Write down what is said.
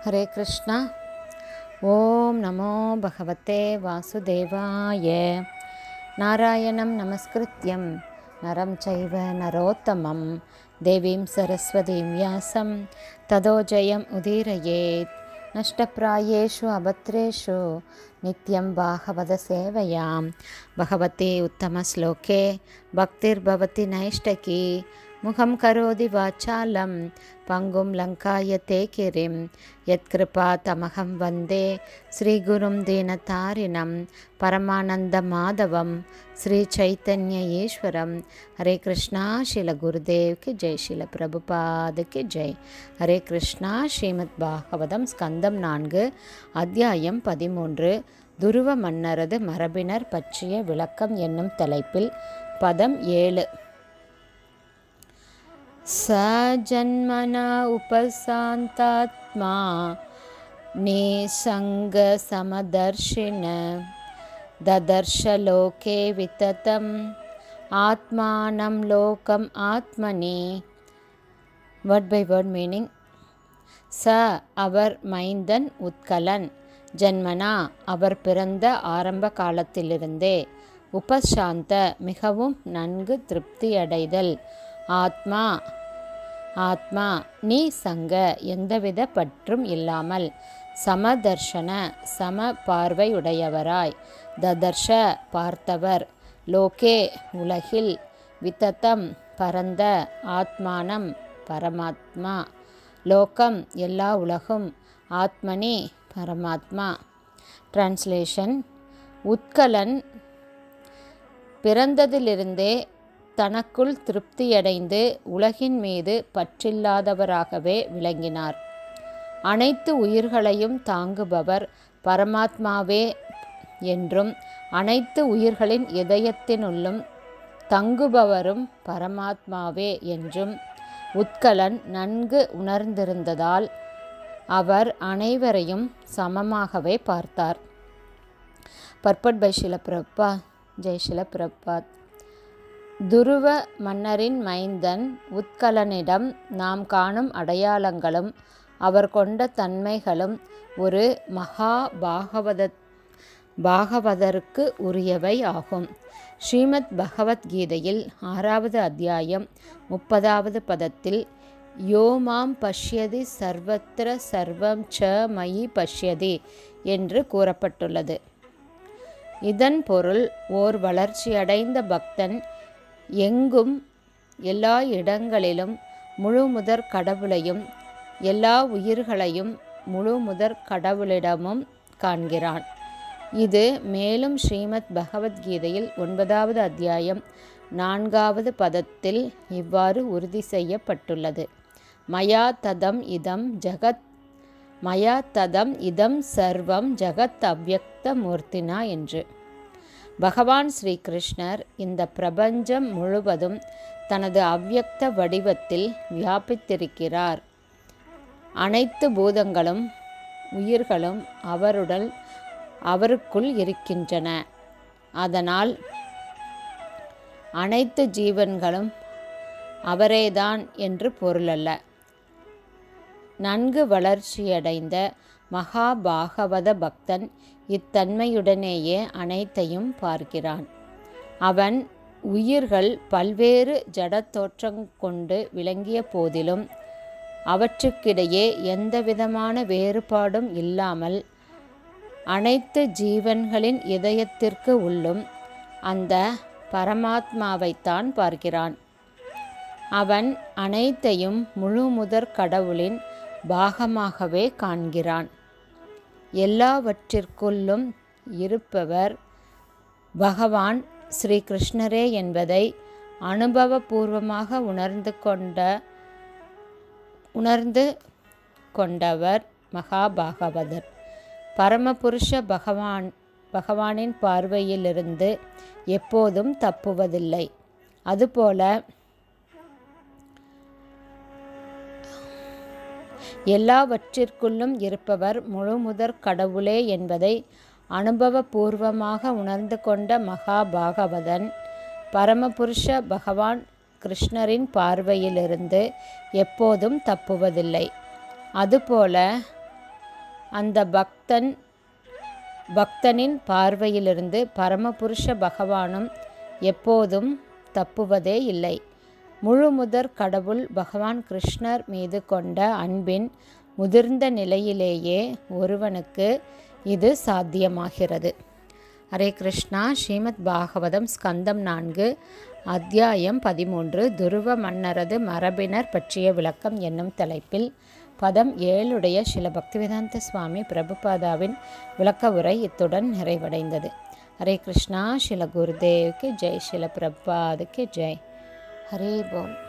हरे कृष्णा ॐ नमो भगवते वासुदेवाय नारायणं नमस्कृत्यं नरं चैव नरोत्तमं देवीं सरस्वतीं व्यासं ततो जयम् उदीरयेत् नष्टप्रायेषु अभद्रेषु नित्यं बाहवदसेवयां भगवते उत्तमश्लोके भक्तिर्भवति नैष्टकी मुखं करोति वाचालं पङ्गुं लङ्कायते गिरिं यत्कृपातमहं वन्दे श्रीगुरुं दीनतारिणं परमानन्दमाधवं श्रीचैतन्य ईश्वरं हरे कृष्णा शिल गुरुदेव की जय शिल பிரபுபாத की ஜெய் ஹரே கிருஷ்ணா ஸ்ரீமத் பாகவதம் ஸ்கந்தம் நான்கு அத்தியாயம் பதிமூன்று துருவ மன்னரது மரபினர் பற்றிய விளக்கம் என்னும் தலைப்பில் பதம் ஏழு स जन्मना उपशान्तात्मा निसङ्गसमदर्शिन ददर्शलोके विततम् आत्मानं लोकम् आत्मनि வேர்ட் பை வேர்ட் மீனிங் ச அவர் மைந்தன் உத்கலன் ஜன்மனா அவர் பிறந்த ஆரம்ப காலத்திலிருந்தே உபசாந்த மிகவும் நன்கு திருப்தியடைதல் ஆத்மா ஆத்மா நீ சங்க எந்தவித பற்றும் இல்லாமல் சமதர்ஷன சம பார்வையுடையவராய் ததர்ஷ பார்த்தவர் லோகே உலகில் வித்தத்தம் பரந்த ஆத்மானம் பரமாத்மா லோகம் எல்லா உலகும் ஆத்மனி பரமாத்மா டிரான்ஸ்லேஷன் உத்கலன் பிறந்ததிலிருந்தே தனக்குள் திருப்தியடைந்து உலகின் மீது பற்றில்லாதவராகவே விளங்கினார் அனைத்து உயிர்களையும் தாங்குபவர் பரமாத்மாவே என்றும் அனைத்து உயிர்களின் இதயத்தினுள்ளும் தங்குபவரும் பரமாத்மாவே என்றும் உத்கலன் நன்கு உணர்ந்திருந்ததால் அவர் அனைவரையும் சமமாகவே பார்த்தார் பர்பட் பை ஷிலப்பிரப்பா ஜெய் ஷிலப்பிரப்பாத் துருவ மன்னரின் மைந்தன் உத்கலனிடம் நாம் காணும் அடையாளங்களும் அவர் கொண்ட தன்மைகளும் ஒரு மகா பாகவத பாகவதருக்கு உரியவை ஆகும் ஸ்ரீமத் பகவத்கீதையில் ஆறாவது அத்தியாயம் முப்பதாவது பதத்தில் யோ மாம் பஷ்யதி சர்வத்திர சர்வம் ச மயி பஷ்யதி என்று கூறப்பட்டுள்ளது இதன் பொருள் ஓர் வளர்ச்சியடைந்த பக்தன் எங்கும் எல்லா இடங்களிலும் முழு முதற் கடவுளையும் எல்லா உயிர்களையும் முழு முதற் கடவுளிடமும் காண்கிறான் இது மேலும் ஸ்ரீமத் பகவத்கீதையில் ஒன்பதாவது அத்தியாயம் நான்காவது பதத்தில் இவ்வாறு உறுதி செய்யப்பட்டுள்ளது மயா ததம் இதம் ஜகத் மயா ததம் இதம் சர்வம் ஜகத் அவ்யக்த மூர்த்தினா என்று பகவான் ஸ்ரீகிருஷ்ணர் இந்த பிரபஞ்சம் முழுவதும் தனது அவ்யக்த வடிவத்தில் வியாபித்திருக்கிறார் அனைத்து பூதங்களும் உயிர்களும் அவருடன் அவருக்குள் இருக்கின்றன அதனால் அனைத்து ஜீவன்களும் அவரேதான் என்று பொருளல்ல நன்கு வளர்ச்சியடைந்த மகாபாகவத பக்தன் இத்தன்மையுடனேயே அனைத்தையும் பார்க்கிறான் அவன் உயிர்கள் பல்வேறு ஜடத்தோற்றம் கொண்டு விளங்கிய போதிலும் அவற்றுக்கிடையே எந்தவிதமான வேறுபாடும் இல்லாமல் அனைத்து ஜீவன்களின் இதயத்திற்கு உள்ளும் அந்த பரமாத்மாவைத்தான் பார்க்கிறான் அவன் அனைத்தையும் முழு முதற் கடவுளின் பாகமாகவே காண்கிறான் எல்லாவற்றிற்குள்ளும் இருப்பவர் பகவான் ஸ்ரீ கிருஷ்ணரே என்பதை அனுபவபூர்வமாக உணர்ந்து கொண்ட உணர்ந்து கொண்டவர் மகாபாகவதர் பரமபுருஷ பகவான் பகவானின் பார்வையிலிருந்து எப்போதும் தப்புவதில்லை அதுபோல எல்லாவற்றிற்குள்ளும் இருப்பவர் முழுமுதற் கடவுளே என்பதை அனுபவபூர்வமாக உணர்ந்து கொண்ட மகாபாகவதன் பரமபுருஷ பகவான் கிருஷ்ணரின் பார்வையிலிருந்து எப்போதும் தப்புவதில்லை அதுபோல அந்த பக்தன் பக்தனின் பார்வையிலிருந்து பரமபுருஷ பகவானும் எப்போதும் தப்புவதே இல்லை முழு முதற் கடவுள் பகவான் கிருஷ்ணர் மீது கொண்ட அன்பின் முதிர்ந்த நிலையிலேயே ஒருவனுக்கு இது சாத்தியமாகிறது ஹரே கிருஷ்ணா ஸ்ரீமத் பாகவதம் ஸ்கந்தம் நான்கு அத்தியாயம் பதிமூன்று துருவ மன்னரது மரபினர் பற்றிய விளக்கம் என்னும் தலைப்பில் பதம் ஏழுடைய சில பக்திவேதாந்த சுவாமி பிரபுபாதாவின் விளக்க உரை இத்துடன் நிறைவடைந்தது ஹரே கிருஷ்ணா சில குருதேவுக்கு ஜெய் சில பிரபாதுக்கு ஜெய் ஹரே போல்